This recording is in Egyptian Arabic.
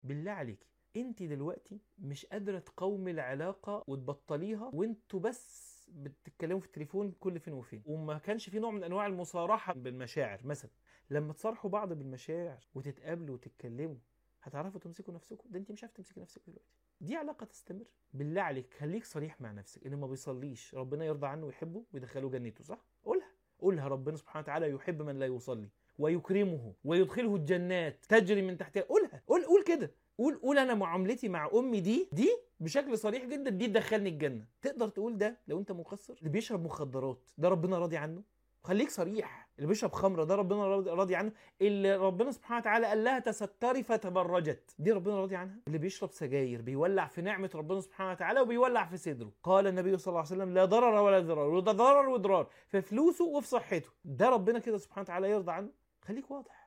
بالله عليك انت دلوقتي مش قادره تقاومي العلاقه وتبطليها وانتوا بس بتتكلموا في التليفون كل فين وفين وما كانش في نوع من انواع المصارحه بالمشاعر مثلا لما تصارحوا بعض بالمشاعر وتتقابلوا وتتكلموا هتعرفوا تمسكوا نفسكم ده انت مش عارفه تمسكي نفسك دلوقتي دي علاقه تستمر بالله عليك خليك صريح مع نفسك اللي ما بيصليش ربنا يرضى عنه ويحبه ويدخله جنته صح قولها قولها ربنا سبحانه وتعالى يحب من لا يصلي ويكرمه ويدخله الجنات تجري من تحتها قولها قول قول كده قول قول انا معاملتي مع امي دي دي بشكل صريح جدا دي تدخلني الجنه تقدر تقول ده لو انت مقصر اللي بيشرب مخدرات ده ربنا راضي عنه خليك صريح اللي بيشرب خمره ده ربنا راضي راضي عنه اللي ربنا سبحانه وتعالى قال لها تستري فتبرجت دي ربنا راضي عنها اللي بيشرب سجاير بيولع في نعمه ربنا سبحانه وتعالى وبيولع في صدره قال النبي صلى الله عليه وسلم لا ضرر ولا ضرار وده ضرر وضرار في فلوسه وفي صحته ده ربنا كده سبحانه وتعالى يرضى عنه خليك واضح